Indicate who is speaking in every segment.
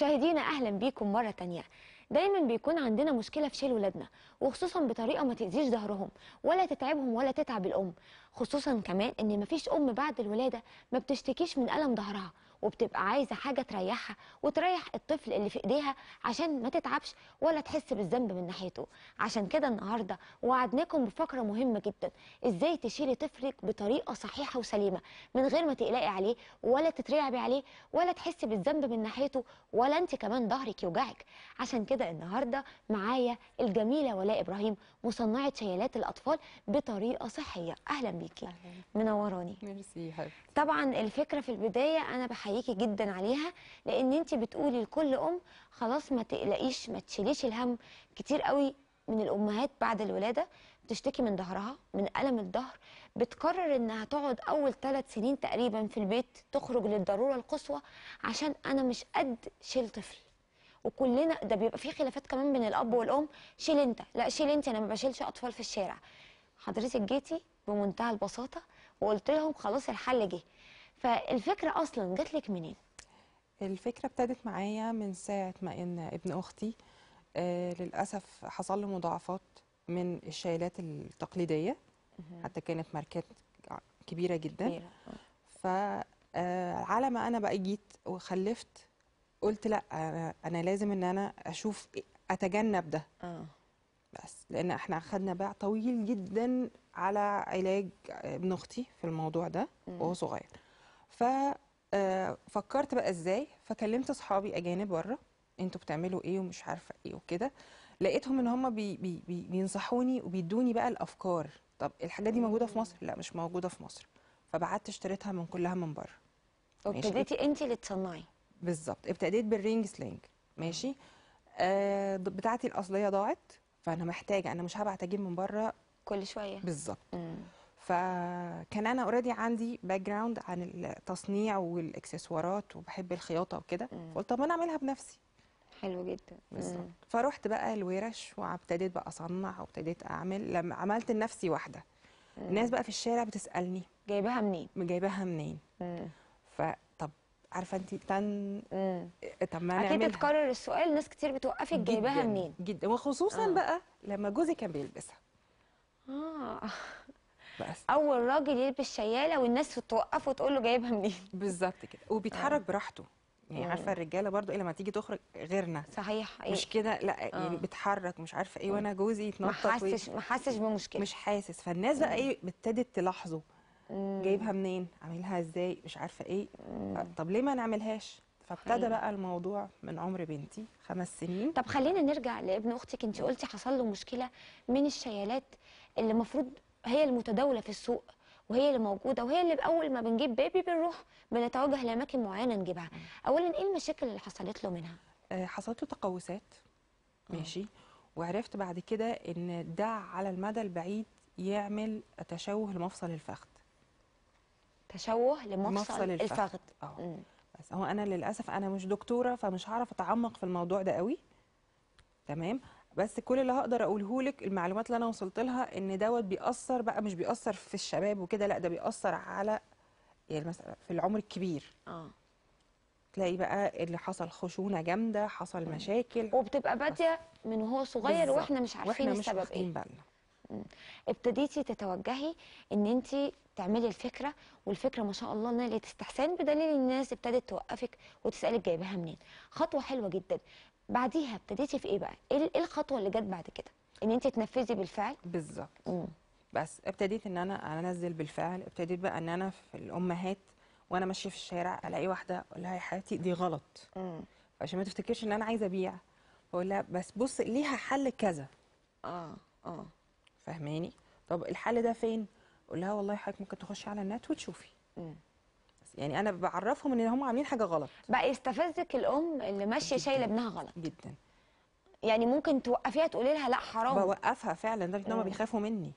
Speaker 1: مشاهدينا اهلا بيكم مره تانية دايما بيكون عندنا مشكله في شيل ولادنا وخصوصا بطريقه ما تاذيش ظهرهم ولا تتعبهم ولا تتعب الام خصوصا كمان ان مفيش ام بعد الولاده ما بتشتكيش من الم ظهرها وبتبقى عايزه حاجه تريحها وتريح الطفل اللي في ايديها عشان ما تتعبش ولا تحس بالذنب من ناحيته عشان كده النهارده وعدناكم بفقره مهمه جدا ازاي تشيلي طفلك بطريقه صحيحه وسليمه من غير ما تقلقي عليه ولا تترعبي عليه ولا تحسي بالذنب من ناحيته ولا انت كمان ظهرك يوجعك عشان كده النهارده معايا الجميله ولاء ابراهيم مصنعه شيلات الاطفال بطريقه صحيه اهلا بيكي منوراني
Speaker 2: ميرسي يا حبيبتي
Speaker 1: طبعا الفكره في البدايه انا بحييكي جدا عليها لان انت بتقولي لكل ام خلاص ما تقلقيش ما تشيليش الهم كتير قوي من الامهات بعد الولاده بتشتكي من ظهرها من الم الظهر بتقرر انها تقعد اول ثلاث سنين تقريبا في البيت تخرج للضروره القصوى عشان انا مش قد شيل طفل وكلنا ده بيبقى في خلافات كمان بين الاب والام شيل انت لا شيل انت انا ما بشيلش اطفال في الشارع حضرتك جيتي بمنتهى البساطه وقلت لهم خلاص الحل جه فالفكره اصلا جات لك منين
Speaker 2: الفكره ابتدت معايا من ساعه ما ان ابن اختي آه للاسف حصل له مضاعفات من الشيلات التقليديه حتى كانت ماركات كبيره جدا
Speaker 1: كبيرة.
Speaker 2: ف آه، على ما انا بقى جيت وخلفت قلت لا انا انا لازم ان انا اشوف إيه- اتجنب ده
Speaker 1: اه
Speaker 2: بس لان احنا اخدنا باع طويل جدا على علاج ابن اختي في الموضوع ده وهو صغير ف آه، فكرت بقى ازاي فكلمت اصحابي اجانب بره انتوا بتعملوا ايه ومش عارفه ايه وكده لقيتهم ان هم بي بي بي بينصحوني وبيدوني بقى الافكار طب الحاجات دي موجوده في مصر لا مش موجوده في مصر فبعت اشتريتها من كلها من بره ماشي.
Speaker 1: وابتديتي انت اللي تصنعي
Speaker 2: بالظبط ابتديت بالرينج سلينج ماشي آه ض- بتاعتي الاصليه ضاعت فانا محتاجه انا مش هبعت اجيب من بره
Speaker 1: كل شويه
Speaker 2: بالظبط
Speaker 1: مم.
Speaker 2: فكان انا اوريدي عندي باك جراوند عن التصنيع والاكسسوارات وبحب الخياطه وكده فقلت طب ما انا اعملها بنفسي
Speaker 1: حلو جدا
Speaker 2: بالظبط
Speaker 1: مم.
Speaker 2: فروحت بقى الورش وابتديت بقى اصنع وابتديت اعمل لما عملت لنفسي واحده الناس بقى في الشارع بتسالني
Speaker 1: جايباها منين
Speaker 2: جايباها منين
Speaker 1: مم.
Speaker 2: فطب عارفه انت تن
Speaker 1: مم.
Speaker 2: طب ما
Speaker 1: اكيد
Speaker 2: نعملها
Speaker 1: اتكرر السؤال ناس كتير بتوقفك جايباها
Speaker 2: جداً-
Speaker 1: منين
Speaker 2: جدا وخصوصا
Speaker 1: آه.
Speaker 2: بقى لما جوزي كان بيلبسها
Speaker 1: اه
Speaker 2: بس
Speaker 1: اول راجل يلبس شياله والناس توقفه وتقول له جايبها منين
Speaker 2: بالظبط كده وبيتحرك براحته يعني عارفه الرجاله برضو ايه لما تيجي تخرج غيرنا
Speaker 1: صحيح
Speaker 2: مش كده لا يعني بيتحرك مش عارفه ايه وانا جوزي
Speaker 1: ما
Speaker 2: يتنطط وي-
Speaker 1: حسش ما حسش بمشكله
Speaker 2: مش حاسس فالناس بقى ايه ابتدت تلاحظه جايبها منين عاملها ازاي مش عارفه ايه طب ليه ما نعملهاش فابتدى
Speaker 1: حقيقي.
Speaker 2: بقى الموضوع من عمر بنتي خمس سنين
Speaker 1: طب خلينا نرجع لابن اختك انت قلتي حصل له مشكله من الشيالات اللي المفروض هي المتداوله في السوق وهي اللي موجوده وهي اللي اول ما بنجيب بيبي بنروح بنتوجه لاماكن معينه نجيبها اولا ايه المشاكل اللي حصلت له منها
Speaker 2: آه، حصلت له تقوسات ماشي وعرفت بعد كده ان ده على المدى البعيد يعمل تشوه لمفصل الفخذ
Speaker 1: تشوه لمفصل الفخذ
Speaker 2: اه
Speaker 1: مم.
Speaker 2: بس هو انا للاسف انا مش دكتوره فمش هعرف اتعمق في الموضوع ده قوي تمام بس كل اللي هقدر اقوله لك المعلومات اللي انا وصلت لها ان دوت بيأثر بقى مش بيأثر في الشباب وكده لا ده بيأثر على يعني مثلا في العمر الكبير
Speaker 1: اه
Speaker 2: تلاقي بقى اللي حصل خشونه جامده حصل مشاكل
Speaker 1: وبتبقى باديه من وهو صغير
Speaker 2: بالظبط.
Speaker 1: واحنا مش عارفين
Speaker 2: واحنا مش
Speaker 1: السبب
Speaker 2: واخدين
Speaker 1: ايه
Speaker 2: بالنا
Speaker 1: ابتديتي تتوجهي ان انت تعملي الفكره والفكره ما شاء الله نالت استحسان بدليل الناس ابتدت توقفك وتسالك جايباها منين خطوه حلوه جدا بعديها ابتديتي في ايه بقى ايه إيه الخطوه اللي جت بعد كده ان انت تنفذي بالفعل
Speaker 2: بالظبط
Speaker 1: مم.
Speaker 2: بس ابتديت ان انا انزل بالفعل ابتديت بقى ان انا في الامهات وانا ماشيه في الشارع الاقي واحده اقول لها يا حياتي دي غلط
Speaker 1: مم.
Speaker 2: عشان ما تفتكرش ان انا عايزه ابيع بقول لها بس بص ليها حل كذا
Speaker 1: اه اه
Speaker 2: فاهماني طب الحل ده فين اقول لها والله حضرتك ممكن تخشي على النت وتشوفي
Speaker 1: مم.
Speaker 2: بس يعني انا بعرفهم ان هم عاملين حاجه غلط
Speaker 1: بقى يستفزك الام اللي ماشيه
Speaker 2: جداً.
Speaker 1: شايله ابنها غلط
Speaker 2: جدا
Speaker 1: يعني ممكن توقفيها تقولي لها لا حرام
Speaker 2: بوقفها فعلا لدرجه ان هم بيخافوا مني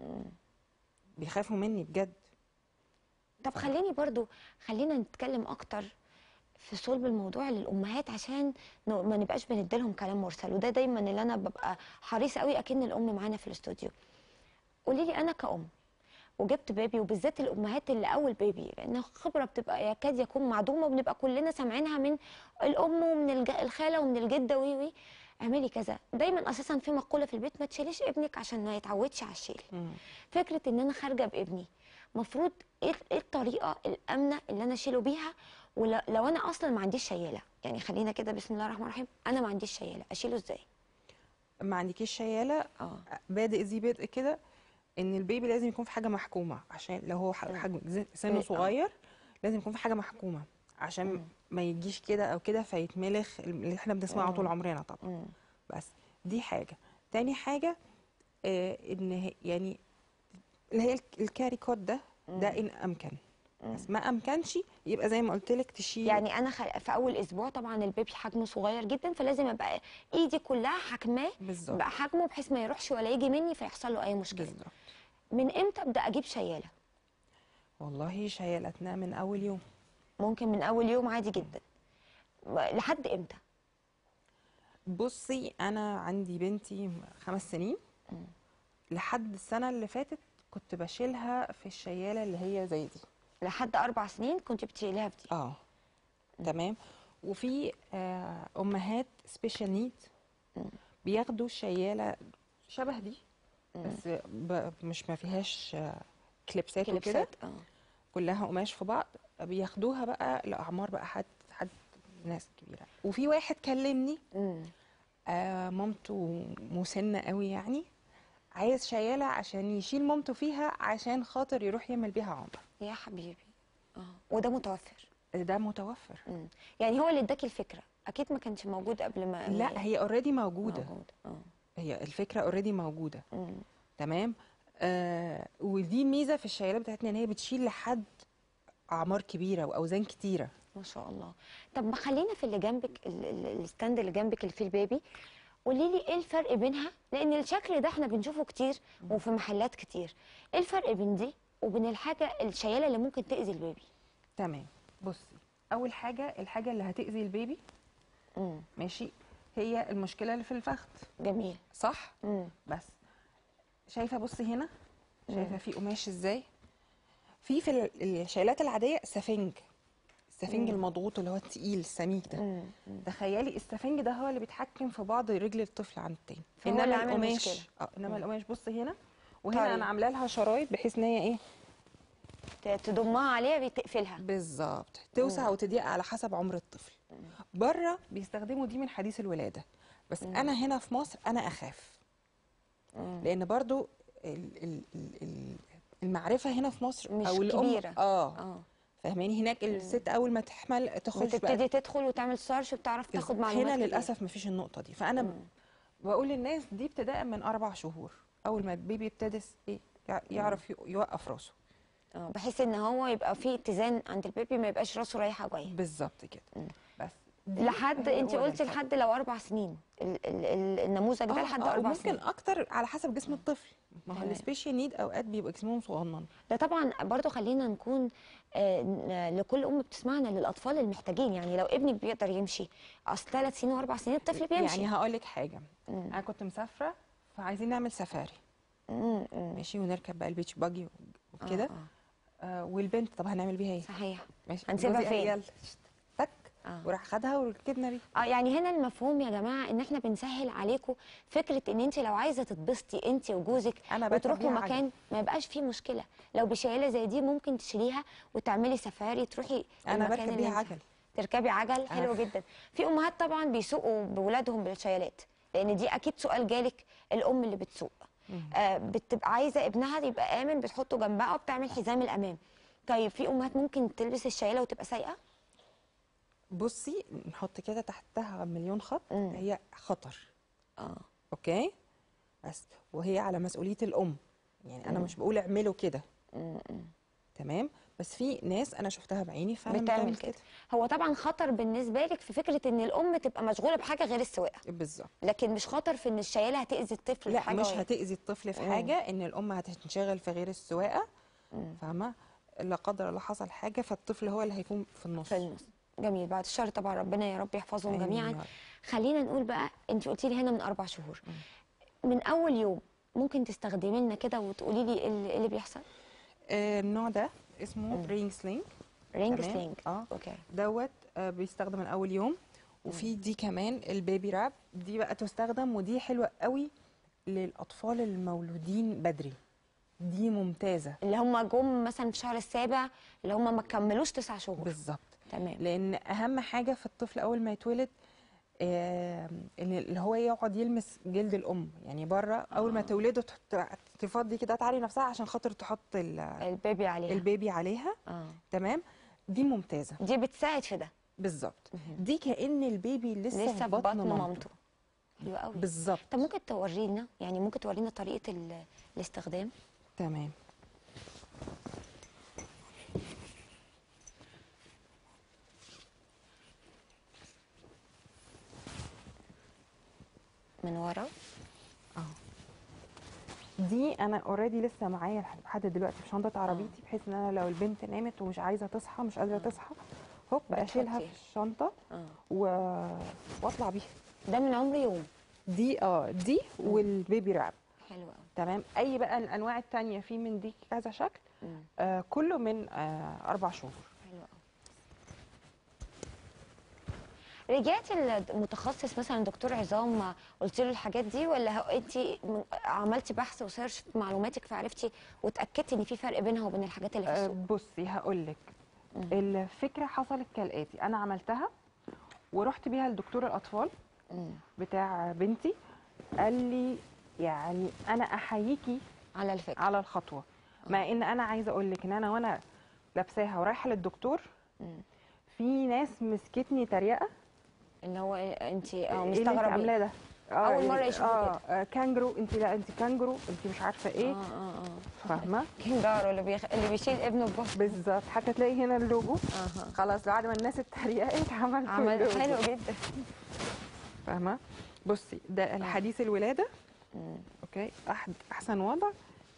Speaker 2: بيخافوا مني بجد
Speaker 1: طب خليني برضو خلينا نتكلم اكتر في صلب الموضوع للامهات عشان ن- ما نبقاش بنديلهم كلام مرسل وده دايما اللي انا ببقى حريصه قوي اكن الام معانا في الاستوديو قولي لي انا كأم وجبت بيبي وبالذات الامهات اللي اول بيبي لان الخبره بتبقى يكاد يكون معدومه وبنبقى كلنا سامعينها من الام ومن الج- الخاله ومن الجده وي وي اعملي كذا دايما اساسا في مقوله في البيت ما تشيليش ابنك عشان ما يتعودش على الشيل
Speaker 2: مم.
Speaker 1: فكره ان انا خارجه بابني مفروض ايه إيه الطريقه الامنه اللي انا اشيله بيها ولو انا اصلا ما عنديش شياله يعني خلينا كده بسم الله الرحمن الرحيم انا ما عنديش شياله اشيله ازاي
Speaker 2: ما عندكيش شياله
Speaker 1: اه
Speaker 2: بادئ ذي بدء كده ان البيبي لازم يكون في حاجه محكومه عشان لو هو ح-
Speaker 1: مم.
Speaker 2: حجم ز-
Speaker 1: آه.
Speaker 2: سنه صغير لازم يكون في حاجه محكومه عشان
Speaker 1: مم.
Speaker 2: ما يجيش كده او كده فيتملخ اللي احنا بنسمعه طول
Speaker 1: مم.
Speaker 2: عمرنا طبعا
Speaker 1: مم.
Speaker 2: بس دي حاجه تاني حاجه آه ان هي- يعني اللي هي الك- الكاري كود ده ده ان امكن بس ما امكنش يبقى زي ما قلت لك تشيل
Speaker 1: يعني انا خل... في اول اسبوع طبعا البيبي حجمه صغير جدا فلازم ابقى ايدي كلها حكماه
Speaker 2: بالظبط
Speaker 1: بقى حجمه بحيث ما يروحش ولا يجي مني فيحصل له اي مشكله
Speaker 2: بالظبط
Speaker 1: من امتى ابدا اجيب شياله
Speaker 2: والله شيلتنا من اول يوم
Speaker 1: ممكن من اول يوم عادي جدا لحد امتى
Speaker 2: بصي انا عندي بنتي خمس سنين لحد السنه اللي فاتت كنت بشيلها في الشياله اللي هي زي دي
Speaker 1: لحد اربع سنين كنت بتشيليها في دي
Speaker 2: اه تمام وفي آه امهات سبيشال نيد بياخدوا الشياله شبه دي بس ب... مش ما فيهاش آه، كليبسات وكده
Speaker 1: كليبسات اه
Speaker 2: كلها قماش في بعض بياخدوها بقى لاعمار بقى حد حد ناس كبيره وفي واحد كلمني
Speaker 1: مم.
Speaker 2: آه مامته مسنة قوي يعني عايز شيالة عشان يشيل مامته فيها عشان خاطر يروح يعمل بيها عمرة
Speaker 1: يا حبيبي اه وده متوفر
Speaker 2: ده متوفر
Speaker 1: مم. يعني هو اللي اداكي الفكره اكيد ما كانش موجود قبل ما
Speaker 2: لا هي اوريدي موجودة
Speaker 1: موجود اه
Speaker 2: هي الفكرة اوريدي موجودة
Speaker 1: مم.
Speaker 2: تمام آه ودي ميزة في الشيالات بتاعتنا ان هي بتشيل لحد اعمار كبيرة واوزان كتيرة
Speaker 1: ما شاء الله طب ما خلينا في اللي جنبك ال- ال- الستاند اللي جنبك اللي فيه البيبي قولي لي ايه الفرق بينها لان الشكل ده احنا بنشوفه كتير وفي محلات كتير ايه الفرق بين دي وبين الحاجه الشياله اللي ممكن تاذي البيبي
Speaker 2: تمام بصي اول حاجة الحاجة اللي هتأذي البيبي
Speaker 1: امم
Speaker 2: ماشي هي المشكلة اللي في الفخذ
Speaker 1: جميل
Speaker 2: صح
Speaker 1: امم
Speaker 2: بس شايفه بصي هنا شايفه في قماش ازاي في في ال- الشيلات العاديه سفنج السفنج المضغوط اللي هو التقيل السميك ده
Speaker 1: امم
Speaker 2: تخيلي السفنج ده هو اللي بيتحكم في بعض رجل الطفل عن التاني
Speaker 1: فهو اللي عامل مشكلة.
Speaker 2: اه انما القماش بصي هنا وهنا
Speaker 1: طيب.
Speaker 2: انا عامله لها شرايط بحيث ان هي ايه
Speaker 1: تضمها عليها بتقفلها
Speaker 2: بالظبط توسع وتضيق على حسب عمر الطفل بره بيستخدموا دي من حديث الولاده بس انا هنا في مصر انا اخاف
Speaker 1: مم.
Speaker 2: لان برضو ال- ال- ال- ال- المعرفه هنا في مصر
Speaker 1: مش
Speaker 2: او الام
Speaker 1: كبيرة.
Speaker 2: اه
Speaker 1: اه
Speaker 2: فاهماني هناك الست اول ما تحمل تخش بقى
Speaker 1: بتبتدي تدخل وتعمل سيرش وبتعرف تاخد معلومات
Speaker 2: هنا
Speaker 1: كتير.
Speaker 2: للاسف مفيش النقطه دي فانا ب- بقول للناس دي ابتداء من اربع شهور اول ما البيبي يبتدي س- ايه يع- يعرف ي- يوقف راسه
Speaker 1: اه بحيث ان هو يبقى فيه اتزان عند البيبي ما يبقاش راسه رايحه جايه
Speaker 2: بالظبط كده بس دي
Speaker 1: لحد
Speaker 2: هي
Speaker 1: انت
Speaker 2: هو ده
Speaker 1: قلتي
Speaker 2: الفرق.
Speaker 1: لحد لو اربع سنين ال ال ال النموذج ده
Speaker 2: آه،
Speaker 1: لحد
Speaker 2: آه،
Speaker 1: اربع
Speaker 2: وممكن
Speaker 1: سنين
Speaker 2: اكتر على حسب جسم الطفل ما هو
Speaker 1: تمام.
Speaker 2: السبيشال نيد اوقات بيبقى جسمهم صغنن
Speaker 1: ده طبعا برضو خلينا نكون آه، ن- لكل ام بتسمعنا للاطفال المحتاجين يعني لو ابنك بيقدر يمشي اصل ثلاث سنين واربع سنين الطفل بيمشي
Speaker 2: يعني هقول لك حاجه انا كنت مسافره فعايزين نعمل سفاري
Speaker 1: مم، مم.
Speaker 2: ماشي ونركب بقى البيتش باجي وكده
Speaker 1: آه،
Speaker 2: آه والبنت طب هنعمل بيها ايه
Speaker 1: صحيح
Speaker 2: ماشي
Speaker 1: هنسيبها
Speaker 2: جوزي قال
Speaker 1: فين؟
Speaker 2: يلا شت، تك
Speaker 1: آه.
Speaker 2: وراح خدها وركبنا بيها
Speaker 1: اه يعني هنا المفهوم يا جماعه ان احنا بنسهل عليكم فكره ان انت لو عايزه تتبسطي انت وجوزك
Speaker 2: أنا بركب
Speaker 1: وتروحوا
Speaker 2: بيها
Speaker 1: مكان ما يبقاش فيه مشكله لو بشياله زي دي ممكن تشيليها وتعملي سفاري تروحي
Speaker 2: انا
Speaker 1: المكان
Speaker 2: بركب
Speaker 1: اللي
Speaker 2: بيها
Speaker 1: انت-
Speaker 2: عجل
Speaker 1: تركبي عجل حلو
Speaker 2: عارفة.
Speaker 1: جدا في امهات طبعا بيسوقوا بولادهم بالشيالات لان دي اكيد سؤال جالك الام اللي بتسوق آه بتبقى عايزه ابنها يبقى امن بتحطه جنبها وبتعمل حزام الامان طيب في امهات ممكن تلبس الشياله وتبقى سايقه
Speaker 2: بصي نحط كده تحتها مليون خط
Speaker 1: مم.
Speaker 2: هي خطر
Speaker 1: اه
Speaker 2: اوكي بس وهي على مسؤوليه الام يعني انا مش بقول اعملوا كده
Speaker 1: م- م.
Speaker 2: تمام بس في ناس انا شفتها بعيني فعلا
Speaker 1: بتعمل كده هو طبعا خطر بالنسبه لك في فكره ان الام تبقى مشغوله بحاجه غير السواقه
Speaker 2: بالظبط
Speaker 1: لكن مش خطر في ان الشياله هتاذي الطفل
Speaker 2: لا
Speaker 1: في حاجه
Speaker 2: مش
Speaker 1: ولا-
Speaker 2: هتاذي الطفل في
Speaker 1: مم.
Speaker 2: حاجه ان الام هتنشغل في غير السواقه
Speaker 1: مم.
Speaker 2: فاهمه لا قدر الله حصل حاجه فالطفل هو اللي هيكون في النص
Speaker 1: في النص جميل بعد الشر طبعا ربنا يا رب يحفظهم
Speaker 2: آمين
Speaker 1: جميعا
Speaker 2: يا رب.
Speaker 1: خلينا نقول بقى انت قلتي لي هنا من اربع شهور من اول يوم ممكن تستخدمي لنا كده وتقولي لي ايه اللي, إيه اللي بيحصل
Speaker 2: آه، النوع ده اسمه
Speaker 1: مم.
Speaker 2: رينج سلينج
Speaker 1: رينج
Speaker 2: تمام.
Speaker 1: سلينج
Speaker 2: اه
Speaker 1: اوكي
Speaker 2: دوت آه، بيستخدم من اول يوم وفي دي كمان البيبي راب دي بقى تستخدم ودي حلوه قوي للاطفال المولودين بدري دي ممتازه
Speaker 1: اللي هم جم مثلا في الشهر السابع اللي هم ما كملوش تسع شهور
Speaker 2: بالظبط
Speaker 1: تمام
Speaker 2: لان اهم حاجه في الطفل اول ما يتولد آه، ان اللي هو يقعد يلمس جلد الام يعني بره اول ما
Speaker 1: آه.
Speaker 2: تولده تحط- تفضي كده تعالي نفسها عشان خاطر تحط ال-
Speaker 1: البيبي عليها
Speaker 2: البيبي عليها
Speaker 1: اه
Speaker 2: تمام دي ممتازه
Speaker 1: دي بتساعد في ده
Speaker 2: بالظبط دي كأن البيبي لسه,
Speaker 1: لسه
Speaker 2: في بطن, مامته
Speaker 1: مامته حلو قوي
Speaker 2: بالظبط
Speaker 1: طب ممكن تورينا يعني ممكن تورينا طريقه ال- الاستخدام
Speaker 2: تمام
Speaker 1: من ورا
Speaker 2: اه دي انا اوريدي لسه معايا لح- لحد دلوقتي في شنطه عربيتي بحيث ان انا لو البنت نامت ومش عايزه تصحى مش قادره تصحى هوب اشيلها في
Speaker 1: بتحطيها.
Speaker 2: الشنطه
Speaker 1: اه
Speaker 2: و... واطلع بيها
Speaker 1: ده من عمر يوم
Speaker 2: دي اه دي والبيبي راب
Speaker 1: حلو قوي
Speaker 2: تمام اي بقى الانواع التانية في من دي كذا شكل
Speaker 1: مم.
Speaker 2: آه كله من آه اربع شهور
Speaker 1: حلو قوي رجعتي المتخصص مثلا دكتور عظام قلت له الحاجات دي ولا انت عملتي بحث وسيرش في معلوماتك فعرفتي وتاكدتي ان في فرق بينها وبين الحاجات اللي في
Speaker 2: آه
Speaker 1: السوق
Speaker 2: بصي هقول لك
Speaker 1: مم.
Speaker 2: الفكره حصلت كالاتي انا عملتها ورحت بيها لدكتور الاطفال
Speaker 1: مم.
Speaker 2: بتاع بنتي قال لي يعني انا احييكي
Speaker 1: على الفكره
Speaker 2: على الخطوه مع ان انا عايزه اقول لك ان انا وانا لابساها ورايحه للدكتور
Speaker 1: مم.
Speaker 2: في ناس مسكتني تريقه
Speaker 1: اللي هو انت اه
Speaker 2: ايه اللي انت
Speaker 1: مستغربه
Speaker 2: عاملاه ده
Speaker 1: أول مرة يشوفوا
Speaker 2: اه آه، كانجرو انت لا انت كانجرو انت مش عارفه
Speaker 1: اه
Speaker 2: ايه
Speaker 1: اه اه
Speaker 2: فاهمه
Speaker 1: كنجارو اللي بيخ... اللي بيشيل ابنه ببطنه
Speaker 2: بالظبط حتى تلاقي هنا اللوجو
Speaker 1: اها
Speaker 2: خلاص بعد ما الناس اتريقت عملت
Speaker 1: عمل
Speaker 2: اللوجو.
Speaker 1: حلو جدا
Speaker 2: فاهمه بصي ده الحديث الولاده
Speaker 1: مم.
Speaker 2: اوكي أحد احسن وضع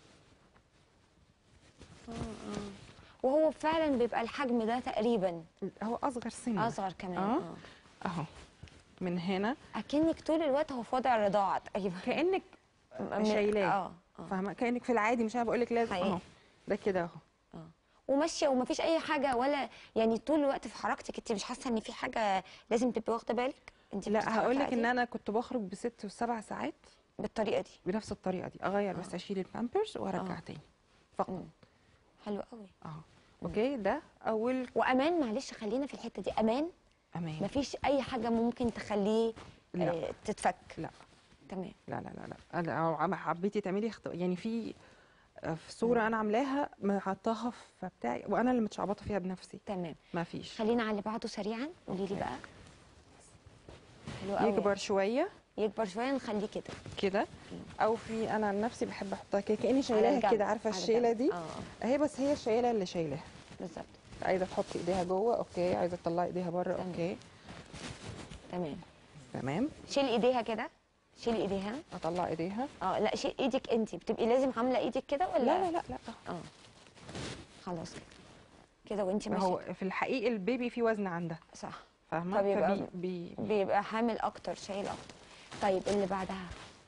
Speaker 1: وهو فعلا بيبقى الحجم ده تقريبا
Speaker 2: هو اصغر سنه
Speaker 1: اصغر كمان
Speaker 2: آه.
Speaker 1: اه
Speaker 2: اهو من هنا
Speaker 1: اكنك طول الوقت هو في وضع الرضاعه تقريبا
Speaker 2: كانك
Speaker 1: م-
Speaker 2: شايلاه.
Speaker 1: اه اه
Speaker 2: فاهمه كانك في العادي مش انا بقول لك لازم
Speaker 1: حقيقي.
Speaker 2: اهو ده كده اهو
Speaker 1: اه وماشيه ومفيش اي حاجه ولا يعني طول الوقت في حركتك انت مش حاسه ان في حاجه لازم تبقي واخده بالك انت
Speaker 2: لا
Speaker 1: بتتحركي
Speaker 2: هقول لك
Speaker 1: عادي
Speaker 2: ان انا كنت بخرج بست وسبع ساعات
Speaker 1: بالطريقه دي
Speaker 2: بنفس الطريقه دي اغير بس اشيل البامبرز وارجع
Speaker 1: آه.
Speaker 2: تاني فقط
Speaker 1: مم. حلو قوي
Speaker 2: اه اوكي ده اول
Speaker 1: وامان معلش خلينا في الحته دي امان
Speaker 2: امان
Speaker 1: مفيش اي حاجه ممكن تخليه
Speaker 2: لا.
Speaker 1: آه تتفك
Speaker 2: لا
Speaker 1: تمام
Speaker 2: لا لا لا لا انا لو عم- حبيتي تعملي اخت... يعني في آه، في صوره انا عاملاها حطاها في بتاعي وانا اللي متشعبطه فيها بنفسي
Speaker 1: تمام
Speaker 2: ما فيش
Speaker 1: خلينا على اللي بعده سريعا قولي لي بقى حلو قوي
Speaker 2: يكبر شويه
Speaker 1: يكبر شويه نخليه كده
Speaker 2: كده او في انا عن نفسي بحب احطها كده كاني
Speaker 1: على
Speaker 2: شايلاها
Speaker 1: الجنب،
Speaker 2: كده عارفه
Speaker 1: على
Speaker 2: الشيله
Speaker 1: الجنب.
Speaker 2: دي
Speaker 1: اه آه،
Speaker 2: اهي بس هي الشيله اللي شايلاها
Speaker 1: بالظبط
Speaker 2: عايزه تحطي ايديها جوه اوكي عايزه تطلعي ايديها بره
Speaker 1: تمام.
Speaker 2: اوكي
Speaker 1: تمام
Speaker 2: تمام
Speaker 1: شيل ايديها كده شيل ايديها
Speaker 2: اطلع ايديها
Speaker 1: اه لا شيل ايدك انت بتبقي لازم عامله ايدك كده ولا
Speaker 2: لا لا لا لا
Speaker 1: اه خلاص كده كده وانت
Speaker 2: ما
Speaker 1: ماشيه
Speaker 2: هو في الحقيقي البيبي فيه وزن عندها
Speaker 1: صح
Speaker 2: فاهمه
Speaker 1: فبيبقى-
Speaker 2: فبي بي
Speaker 1: بيبقى حامل اكتر شايل اكتر طيب اللي بعدها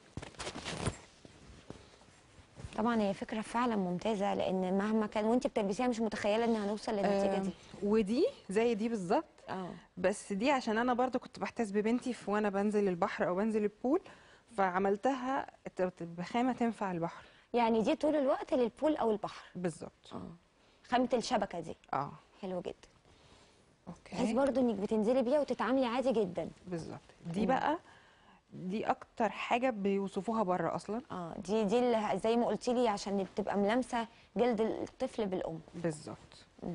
Speaker 1: طبعا هي فكره فعلا ممتازه لان مهما كان وانت بتلبسيها مش متخيله ان هنوصل للنتيجه
Speaker 2: آم،
Speaker 1: دي
Speaker 2: ودي زي دي بالظبط
Speaker 1: اه
Speaker 2: بس دي عشان انا برضو كنت بحتاس ببنتي في وانا بنزل البحر او بنزل البول فعملتها ت- بخامه تنفع البحر
Speaker 1: يعني دي طول الوقت للبول او البحر
Speaker 2: بالظبط
Speaker 1: اه خامه الشبكه دي
Speaker 2: اه
Speaker 1: حلوه جدا بحيث
Speaker 2: اوكي
Speaker 1: برضو انك بتنزلي بيها وتتعاملي عادي جدا
Speaker 2: بالظبط دي
Speaker 1: مم.
Speaker 2: بقى دي اكتر حاجه بيوصفوها بره اصلا
Speaker 1: اه دي دي اللي زي ما قلتي لي عشان بتبقى ملامسه جلد الطفل بالام
Speaker 2: بالظبط
Speaker 1: مم.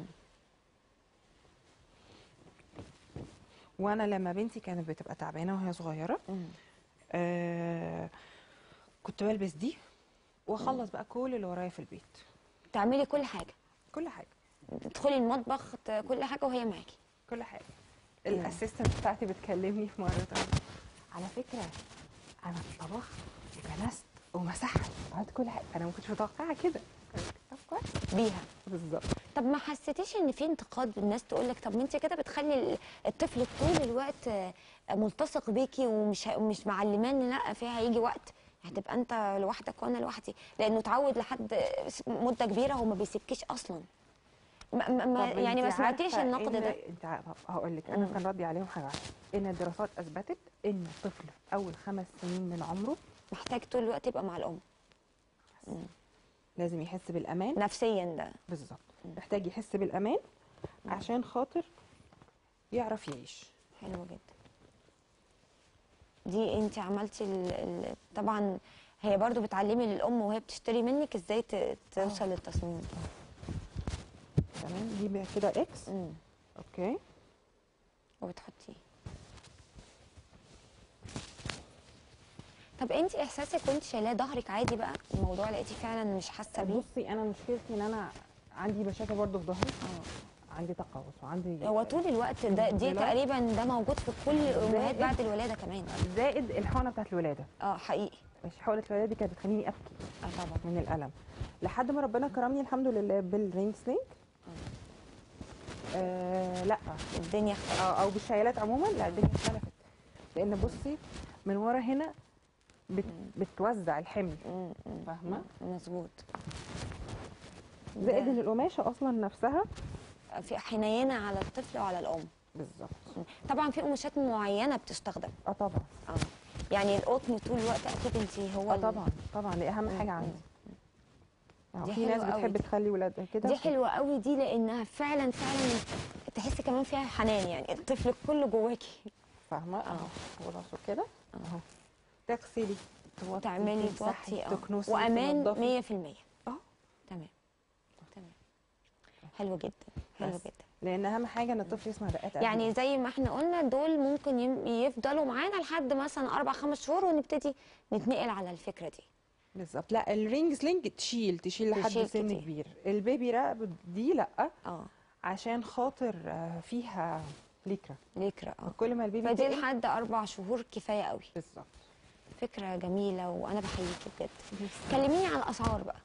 Speaker 2: وانا لما بنتي كانت بتبقى تعبانه وهي صغيره
Speaker 1: مم.
Speaker 2: آه كنت بلبس دي واخلص بقى كل اللي ورايا في البيت
Speaker 1: تعملي كل حاجه
Speaker 2: كل حاجه
Speaker 1: تدخلي المطبخ ت- كل حاجه وهي معاكي
Speaker 2: كل حاجه الاسيستنت بتاعتي بتكلمني في مره تانية على فكره انا طبخت وكنست ومسحت عملت كل حاجه انا ما كنتش متوقعه كده طب كويس
Speaker 1: بيها
Speaker 2: بالظبط
Speaker 1: طب ما حسيتيش ان في انتقاد بالناس تقول لك طب ما انت كده بتخلي ال- الطفل طول الوقت آه، ملتصق بيكي ومش ه- مش معلمان إن لا في هيجي وقت هتبقى انت لوحدك وانا لوحدي لانه اتعود لحد مده كبيره هو ما بيسيبكيش اصلا ما ما ما
Speaker 2: طب
Speaker 1: يعني ما
Speaker 2: انت
Speaker 1: سمعتيش
Speaker 2: عارفة
Speaker 1: النقد
Speaker 2: إن-
Speaker 1: ده
Speaker 2: انت هقول لك انا
Speaker 1: مم.
Speaker 2: كان ردي عليهم حاجه واحده ان الدراسات اثبتت ان الطفل في اول خمس سنين من عمره
Speaker 1: محتاج طول الوقت يبقى مع الام
Speaker 2: لازم يحس بالامان
Speaker 1: نفسيا ده
Speaker 2: بالظبط محتاج يحس بالامان عشان خاطر يعرف يعيش
Speaker 1: حلو جدا دي انت عملتي ال... ال... طبعا هي برضو بتعلمي للام وهي بتشتري منك ازاي ت... توصل للتصميم
Speaker 2: تمام دي بقى كده اكس
Speaker 1: امم
Speaker 2: اوكي
Speaker 1: وبتحطيه طب انت احساسك وانت شايلاه ظهرك عادي بقى الموضوع لقيتي فعلا مش حاسه بيه
Speaker 2: بصي انا مشكلتي ان انا عندي بشاشه برضو في ظهري
Speaker 1: اه
Speaker 2: عندي تقوس وعندي
Speaker 1: هو طول الوقت ده دي
Speaker 2: دلوقتي-
Speaker 1: تقريبا ده موجود في كل الامهات
Speaker 2: زائد-
Speaker 1: بعد الولاده كمان
Speaker 2: زائد الحقنه بتاعت الولاده
Speaker 1: اه حقيقي
Speaker 2: ماشي حقنه الولاده دي كانت بتخليني ابكي
Speaker 1: اه طبعا
Speaker 2: من الالم لحد ما ربنا كرمني الحمد لله بالرينج سلينج آه لا
Speaker 1: الدنيا اختلفت
Speaker 2: أو, او بالشيلات عموما لا الدنيا اختلفت لان بصي من ورا هنا بت بتوزع الحمل
Speaker 1: مم، مم،
Speaker 2: فاهمة؟
Speaker 1: مم، مظبوط
Speaker 2: زائد
Speaker 1: ده
Speaker 2: ان القماشه اصلا نفسها
Speaker 1: في حنينه على الطفل وعلى الام
Speaker 2: بالظبط
Speaker 1: مم. طبعا في قماشات معينه بتستخدم
Speaker 2: اه طبعا
Speaker 1: اه يعني القطن طول الوقت اكيد انت هو
Speaker 2: اه
Speaker 1: ال-
Speaker 2: طبعا طبعا دي اهم
Speaker 1: مم،
Speaker 2: حاجه
Speaker 1: مم.
Speaker 2: عندي آه،
Speaker 1: دي
Speaker 2: في ناس
Speaker 1: حلوة قوي
Speaker 2: بتحب
Speaker 1: دي.
Speaker 2: تخلي ولادها كده
Speaker 1: دي حلوه قوي دي لانها فعلا فعلا تحسي كمان فيها حنان يعني الطفل كله جواكي
Speaker 2: فاهمه
Speaker 1: اه.
Speaker 2: اهو وراسه كده اهو تغسلي توطي
Speaker 1: تعملي
Speaker 2: تمسحي،
Speaker 1: توطي اه
Speaker 2: تكنسي
Speaker 1: وامان
Speaker 2: تنضفي.
Speaker 1: 100%
Speaker 2: اه
Speaker 1: تمام تمام حلو جدا حلو
Speaker 2: بس.
Speaker 1: جدا
Speaker 2: لان اهم حاجه ان الطفل يسمع دقات قلبه.
Speaker 1: يعني زي ما احنا قلنا دول ممكن يم- يفضلوا معانا لحد مثلا اربع خمس شهور ونبتدي نتنقل على الفكره دي
Speaker 2: بالظبط لا الرينج سلينج تشيل تشيل لحد
Speaker 1: تشيل
Speaker 2: سن
Speaker 1: كتير.
Speaker 2: كبير البيبي راب دي لا
Speaker 1: اه
Speaker 2: عشان خاطر آه، فيها ليكرا
Speaker 1: ليكرا اه
Speaker 2: كل ما البيبي
Speaker 1: فدي
Speaker 2: تقل-
Speaker 1: لحد اربع شهور كفايه قوي
Speaker 2: بالظبط
Speaker 1: فكره جميله وانا بحييكي بجد كلميني عن الاسعار بقى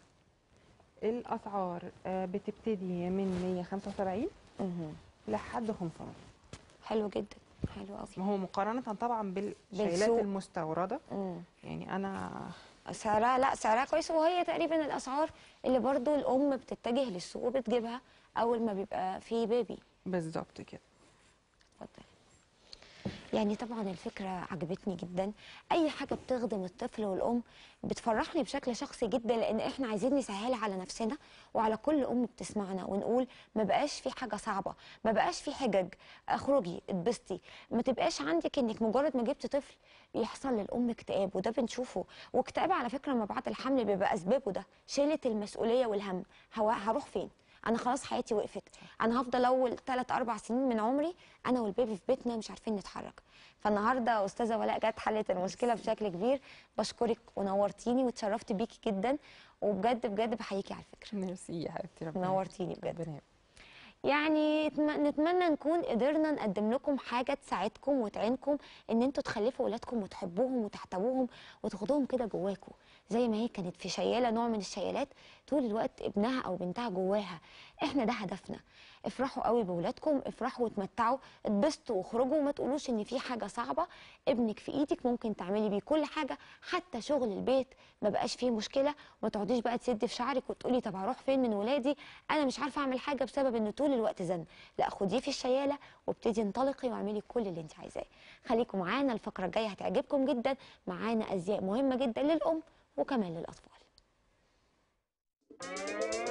Speaker 2: الاسعار آه، بتبتدي من 175
Speaker 1: مهم.
Speaker 2: لحد 500
Speaker 1: حلو جدا حلو قوي
Speaker 2: ما هو مقارنه طبعا بالشيلات
Speaker 1: بالسوق.
Speaker 2: المستورده
Speaker 1: مم.
Speaker 2: يعني انا
Speaker 1: سعرها لا سعرها كويس وهي تقريبا الاسعار اللي برضو الام بتتجه للسوق وبتجيبها اول ما بيبقى في بيبي
Speaker 2: بالظبط كده
Speaker 1: اتفضلي يعني طبعا الفكرة عجبتني جدا أي حاجة بتخدم الطفل والأم بتفرحني بشكل شخصي جدا لأن إحنا عايزين نسهلها على نفسنا وعلى كل أم بتسمعنا ونقول ما بقاش في حاجة صعبة ما بقاش في حجج اخرجي اتبسطي ما تبقاش عندك إنك مجرد ما جبت طفل يحصل للأم اكتئاب وده بنشوفه واكتئاب على فكرة ما بعد الحمل بيبقى أسبابه ده شيلة المسؤولية والهم هو هروح فين انا خلاص حياتي وقفت انا هفضل اول 3 4 سنين من عمري انا والبيبي في بيتنا مش عارفين نتحرك فالنهارده استاذه ولاء جت حلت المشكله بشكل كبير بشكرك ونورتيني واتشرفت بيكي جدا وبجد بجد بحييكي على الفكره
Speaker 2: ميرسي يا حبيبتي ربنا
Speaker 1: نورتيني بجد
Speaker 2: ربنا يبارك.
Speaker 1: يعني يتم- نتمنى نكون قدرنا نقدم لكم حاجه تساعدكم وتعينكم ان انتوا تخلفوا اولادكم وتحبوهم وتحتووهم وتاخدوهم كده جواكم زي ما هي كانت في شياله نوع من الشيالات طول الوقت ابنها او بنتها جواها احنا ده هدفنا افرحوا قوي باولادكم افرحوا وتمتعوا اتبسطوا واخرجوا وما تقولوش ان في حاجه صعبه ابنك في ايدك ممكن تعملي بيه كل حاجه حتى شغل البيت ما بقاش فيه مشكله ما تقعديش بقى تسدي في شعرك وتقولي طب هروح فين من ولادي انا مش عارفه اعمل حاجه بسبب ان طول الوقت زن لا خديه في الشياله وابتدي انطلقي واعملي كل اللي انت عايزاه خليكم معانا الفقره الجايه هتعجبكم جدا معانا ازياء مهمه جدا للام وكمان للاطفال